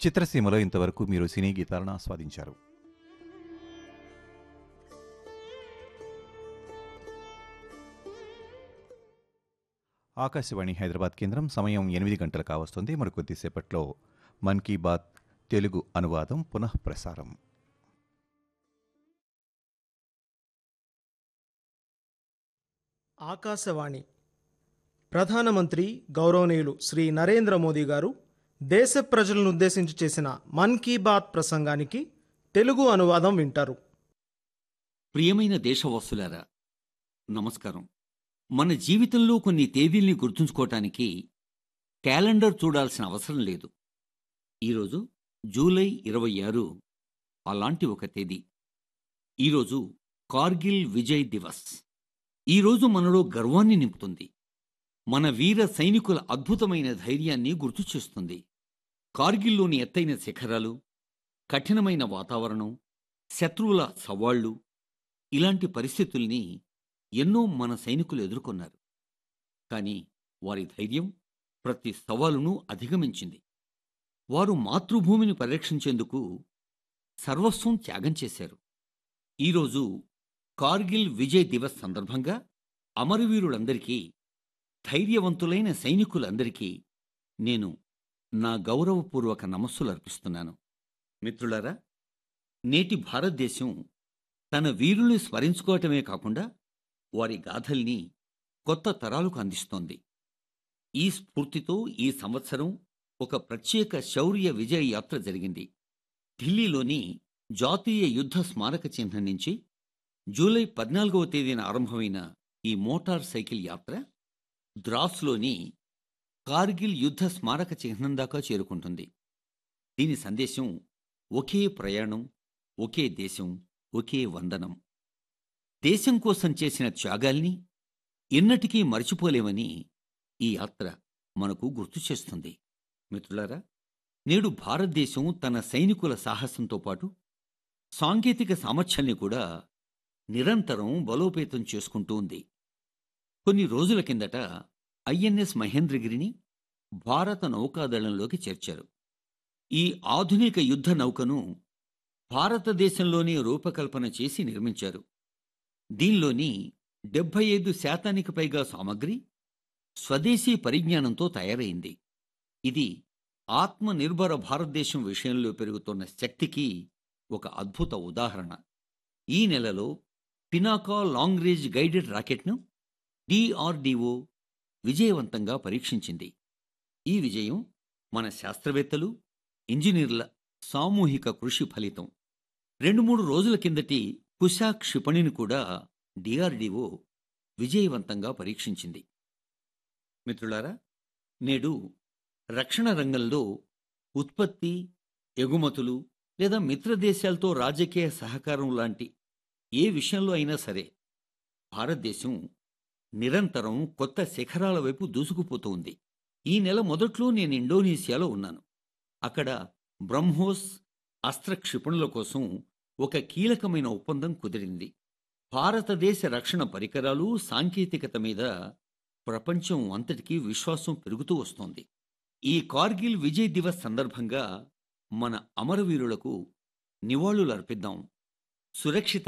చిత్రసీమలో ఇంతవరకు మీరు సినీ గీతాలను ఆస్వాదించారు ఆకాశవాణి హైదరాబాద్ కేంద్రం సమయం ఎనిమిది గంటలు కావస్తుంది మరికొద్దిసేపట్లో మన్ కీ బాత్ తెలుగు అనువాదం పునః ప్రసారం ఆకాశవాణి ప్రధానమంత్రి గౌరవనీయులు శ్రీ నరేంద్ర మోదీ గారు దేశ ప్రజలను ఉద్దేశించి చేసిన మన్ కీ బాత్ ప్రసంగానికి తెలుగు అనువాదం వింటారు ప్రియమైన దేశవాసులారా నమస్కారం మన జీవితంలో కొన్ని తేదీల్ని గుర్తుంచుకోవటానికి క్యాలెండర్ చూడాల్సిన అవసరం లేదు ఈరోజు జూలై ఇరవై ఆరు అలాంటి ఒక తేదీ ఈరోజు కార్గిల్ విజయ్ దివస్ ఈరోజు మనలో గర్వాన్ని నింపుతుంది మన వీర సైనికుల అద్భుతమైన ధైర్యాన్ని గుర్తు చేస్తుంది కార్గిల్లోని ఎత్తైన శిఖరాలు కఠినమైన వాతావరణం శత్రువుల సవాళ్లు ఇలాంటి పరిస్థితుల్ని ఎన్నో మన సైనికులు ఎదుర్కొన్నారు కానీ వారి ధైర్యం ప్రతి సవాలును అధిగమించింది వారు మాతృభూమిని పరిరక్షించేందుకు సర్వస్వం త్యాగం చేశారు ఈరోజు కార్గిల్ విజయ్ దివస్ సందర్భంగా అమరవీరులందరికీ ధైర్యవంతులైన సైనికులందరికీ నేను నా గౌరవపూర్వక నమస్సులు అర్పిస్తున్నాను మిత్రులారా నేటి భారతదేశం తన వీరుల్ని స్మరించుకోవటమే కాకుండా వారి గాథల్ని కొత్త తరాలకు అందిస్తోంది ఈ స్ఫూర్తితో ఈ సంవత్సరం ఒక ప్రత్యేక శౌర్య విజయ యాత్ర జరిగింది ఢిల్లీలోని జాతీయ యుద్ధ స్మారక చిహ్నం నుంచి జూలై పద్నాలుగవ తేదీన ఆరంభమైన ఈ మోటార్ సైకిల్ యాత్ర ద్రాస్లోని కార్గిల్ యుద్ధ స్మారక చిహ్నం దాకా చేరుకుంటుంది దీని సందేశం ఒకే ప్రయాణం ఒకే దేశం ఒకే వందనం దేశం కోసం చేసిన త్యాగాల్ని ఎన్నటికీ మర్చిపోలేమని ఈ యాత్ర మనకు గుర్తు చేస్తుంది మిత్రులారా నేడు భారతదేశం తన సైనికుల సాహసంతో పాటు సాంకేతిక సామర్థ్యాన్ని కూడా నిరంతరం బలోపేతం చేసుకుంటూ ఉంది కొన్ని రోజుల కిందట ఐఎన్ఎస్ మహేంద్రగిరిని భారత నౌకాదళంలోకి చేర్చారు ఈ ఆధునిక యుద్ధ నౌకను భారతదేశంలోనే రూపకల్పన చేసి నిర్మించారు దీనిలోని డెబ్బై ఐదు శాతానికి పైగా సామగ్రి స్వదేశీ పరిజ్ఞానంతో తయారైంది ఇది ఆత్మనిర్భర భారతదేశం విషయంలో పెరుగుతున్న శక్తికి ఒక అద్భుత ఉదాహరణ ఈ నెలలో పినాకా లాంగ్ రేంజ్ గైడెడ్ రాకెట్ను డిఆర్డిఓ విజయవంతంగా పరీక్షించింది ఈ విజయం మన శాస్త్రవేత్తలు ఇంజనీర్ల సామూహిక కృషి ఫలితం రెండు మూడు రోజుల కిందటి కుశా క్షిపణిని కూడా డిఆర్డిఓ విజయవంతంగా పరీక్షించింది మిత్రులారా నేడు రక్షణ రంగంలో ఉత్పత్తి ఎగుమతులు లేదా మిత్రదేశాలతో రాజకీయ సహకారం లాంటి ఏ విషయంలో అయినా సరే భారతదేశం నిరంతరం కొత్త శిఖరాల వైపు దూసుకుపోతూ ఉంది ఈ నెల మొదట్లో నేను ఇండోనేషియాలో ఉన్నాను అక్కడ బ్రహ్మోస్ అస్త్ర క్షిపణుల కోసం ఒక కీలకమైన ఒప్పందం కుదిరింది భారతదేశ రక్షణ పరికరాలు సాంకేతికత మీద ప్రపంచం అంతటికీ విశ్వాసం పెరుగుతూ వస్తోంది ఈ కార్గిల్ విజయ్ దివస్ సందర్భంగా మన అమరవీరులకు నివాళులర్పిద్దాం సురక్షిత